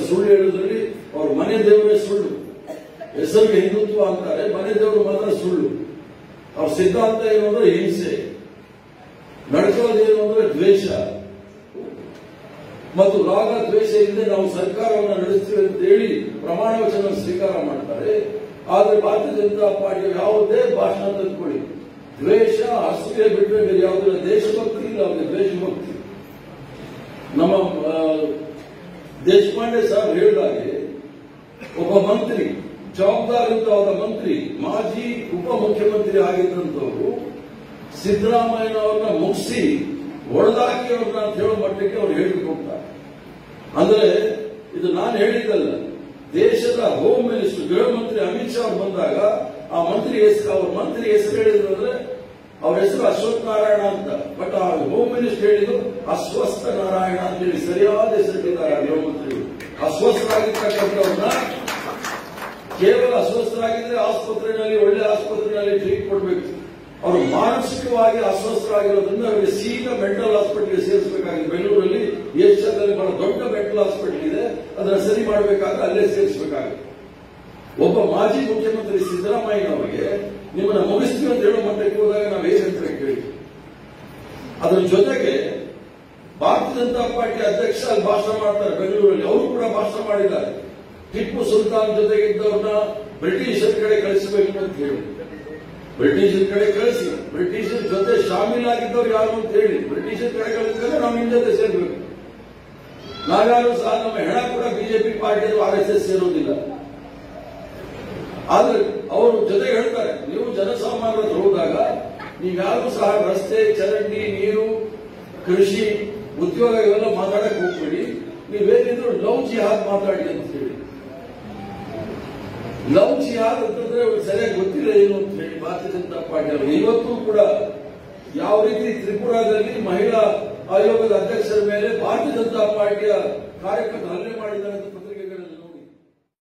ಸುಳ್ಳು ಹೇಳೋದ್ರಲ್ಲಿ ಅವ್ರ ಮನೆ ದೇವರೇ ಸುಳ್ಳು ಹೆಸರಿಗೆ ಹಿಂದುತ್ವ ಅಂತಾರೆ ಮನೆ ದೇವರು ಮಾತ್ರ ಸುಳ್ಳು ಅವ್ರ ಸಿದ್ಧಾಂತ ಏನು ಅಂದ್ರೆ ಹಿಂಸೆ ನಡ್ಕೊಳ್ಳೋದೇನು ಅಂದ್ರೆ ದ್ವೇಷ ಮತ್ತು ರಾಗ ದ್ವೇಷ ಇಲ್ಲದೆ ನಾವು ಸರ್ಕಾರವನ್ನು ನಡೆಸ್ತೀವಿ ಅಂತ ಹೇಳಿ ಪ್ರಮಾಣ ವಚನ ಸ್ವೀಕಾರ ಮಾಡ್ತಾರೆ ಆದ್ರೆ ಭಾರತೀಯ ಜನತಾ ಪಾರ್ಟಿಯ ಯಾವುದೇ ಭಾಷಣ ತಂದ್ಕೊಳ್ಳಿ ದ್ವೇಷ ಅಸೂಯೆ ಬಿಟ್ಟರೆ ಬೇರೆ ಯಾವುದಿಲ್ಲ ದೇಶಭಕ್ತಿ ಇಲ್ಲ ಅವ್ರಿಗೆ ದೇಶಭಕ್ತಿ ನಮ್ಮ ಆ, ದೇಶಪಾಂಡೆ ಸಾಹೇಬ್ ಹೇಳಿದಾಗೆ ಒಬ್ಬ ಮಂತ್ರಿ ಜವಾಬ್ದಾರಿಯುತವಾದ ಮಂತ್ರಿ ಮಾಜಿ ಉಪಮುಖ್ಯಮಂತ್ರಿ ಆಗಿದ್ದಂಥವರು ಸಿದ್ದರಾಮಯ್ಯನವ್ರನ್ನ ಮುಗಿಸಿ ಹೊಡೆದಾಕಿ ಅವ್ರನ್ನ ಅಂತ ಹೇಳೋ ಮಟ್ಟಕ್ಕೆ ಅವ್ರು ಹೇಳಿಕೊಡ್ತಾರೆ ಅಂದ್ರೆ ಇದು ನಾನು ಹೇಳಿದ್ದಲ್ಲ ದೇಶದ ಹೋಮ್ ಮಿನಿಸ್ಟರ್ ಗೃಹ ಮಂತ್ರಿ ಅಮಿತ್ ಶಾ ಅವ್ರು ಬಂದಾಗ ಆ ಮಂತ್ರಿ ಹೆಸರು ಅವ್ರ ಮಂತ್ರಿ ಹೆಸರು ಹೇಳಿದ್ರು ಅಂದ್ರೆ ಅವ್ರ ಹೆಸರು ಅಶ್ವಥ್ ನಾರಾಯಣ ಅಂತ ಬಟ್ ಆ ಹೋಮ್ ಮಿನಿಸ್ಟರ್ ಹೇಳಿದ್ರು ಅಸ್ವಸ್ಥ ನಾರಾಯಣ ಅಂತ ಹೇಳಿ ಸರಿಯಾದ ಹೆಸರಿಟ್ಟಿದ್ದಾರೆ ಆ ಗೃಹ ಮಂತ್ರಿಗಳು ಅಸ್ವಸ್ಥರಾಗಿರ್ತಕ್ಕಂಥವ್ರನ್ನ ಕೇವಲ ಅಸ್ವಸ್ಥರಾಗಿದ್ರೆ ಆಸ್ಪತ್ರೆಯಲ್ಲಿ ಒಳ್ಳೆ ಆಸ್ಪತ್ರೆಯಲ್ಲಿ ಟ್ರೀಟ್ ಕೊಡಬೇಕು ಅವರು ಮಾನಸಿಕವಾಗಿ ಅಸ್ವಸ್ಥರಾಗಿರೋದ್ರಿಂದ ಅವರಿಗೆ ಸೀದಾ ಮೆಂಟಲ್ ಹಾಸ್ಪಿಟಲ್ಗೆ ಸೇರಿಸಬೇಕಾಗಿದೆ ಬೆಂಗಳೂರಲ್ಲಿ ಏಷ್ಯಾದಲ್ಲಿ ಬಹಳ ದೊಡ್ಡ ಮೆಂಟಲ್ ಹಾಸ್ಪಿಟಲ್ ಇದೆ ಅದನ್ನ ಸರಿ ಮಾಡಬೇಕಾದ್ರೆ ಅಲ್ಲೇ ಸೇರಿಸಬೇಕಾಗುತ್ತೆ ಒಬ್ಬ ಮಾಜಿ ಮುಖ್ಯಮಂತ್ರಿ ಸಿದ್ದರಾಮಯ್ಯನವರಿಗೆ ನಿಮ್ಮನ್ನ ಮುಗಿಸ್ತೀವಿ ಅಂತ ಹೇಳೋ ಮಟ್ಟಕ್ಕೆ ಹೋದಾಗ ನಾವು ಹೇಗಂತ ಕೇಳಿ ಅದರ ಜೊತೆಗೆ ಭಾರತೀಯ ಜನತಾ ಪಾರ್ಟಿ ಅಧ್ಯಕ್ಷ ಅಲ್ಲಿ ಭಾಷಣ ಮಾಡ್ತಾರೆ ಬೆಂಗಳೂರಲ್ಲಿ ಅವರು ಕೂಡ ಭಾಷಣ ಮಾಡಿದ್ದಾರೆ ಟಿಪ್ಪು ಸುಲ್ತಾನ್ ಜೊತೆಗಿದ್ದವ್ರನ್ನ ಬ್ರಿಟಿಷರ ಕಡೆ ಕಳಿಸಬೇಕು ಅಂತ ಹೇಳಿ ಬ್ರಿಟಿಷರ ಕಡೆ ಕಳಿಸಿ ಬ್ರಿಟಿಷರ ಜೊತೆ ಶಾಮೀಲಾಗಿದ್ದವ್ರು ಯಾರು ಅಂತ ಹೇಳಿ ಬ್ರಿಟಿಷರ ಕಡೆ ಕಳಿಸಿದ್ರೆ ನಾವು ನಿಮ್ ಜೊತೆ ಸೇರ್ಬೇಕು ನಾವ್ಯಾರು ಸಹ ನಮ್ಮ ಹೆಣ ಕೂಡ BJP party R S S ಸೇರೋದಿಲ್ಲ ಆದ್ರೆ ಅವರು ಜೊತೆಗೆ ಹೇಳ್ತಾರೆ ನೀವು ಜನಸಾಮಾನ್ಯರ ಹತ್ರ ಹೋದಾಗ ನೀವ್ಯಾರು ಸಹ ರಸ್ತೆ ಚರಂಡಿ ನೀರು ಕೃಷಿ ಉದ್ಯೋಗ ಇವೆಲ್ಲ ಮಾತಾಡಕ್ ಹೋಗ್ಬೇಡಿ ನೀವೇನಿದ್ರು ಲವ್ ಜಿಹಾದ್ ಮಾತಾಡಿ ಅಂತ ಹೇಳಿ ಲವ್ ಜಿಹಾದ್ ಅಂತಂದ್ರೆ ಅವ್ರಿಗೆ ಸರಿಯಾಗಿ ಗೊತ್ತಿಲ್ಲ ಏನು ಅಂತ ಹೇಳಿ ಭಾರತೀಯ ಜನತಾ ಪಾರ್ಟಿ ಅವರು ಇವತ್ತು ಕೂಡ ಯಾವ ರೀತಿ ತ್ರಿಪುರಾದಲ್ಲಿ ಮಹಿಳಾ ಆಯೋಗದ ಅಧ್ಯಕ್ಷರ ಮೇಲೆ ಭಾರತೀಯ ಜನತಾ ಪಾರ್ಟಿಯ ಕಾರ್ಯಕರ್ತರು ಹಲ್ಲೆ ಮಾಡಿದ್ದಾರೆ ಅಂತ ಪತ್ರಿಕೆ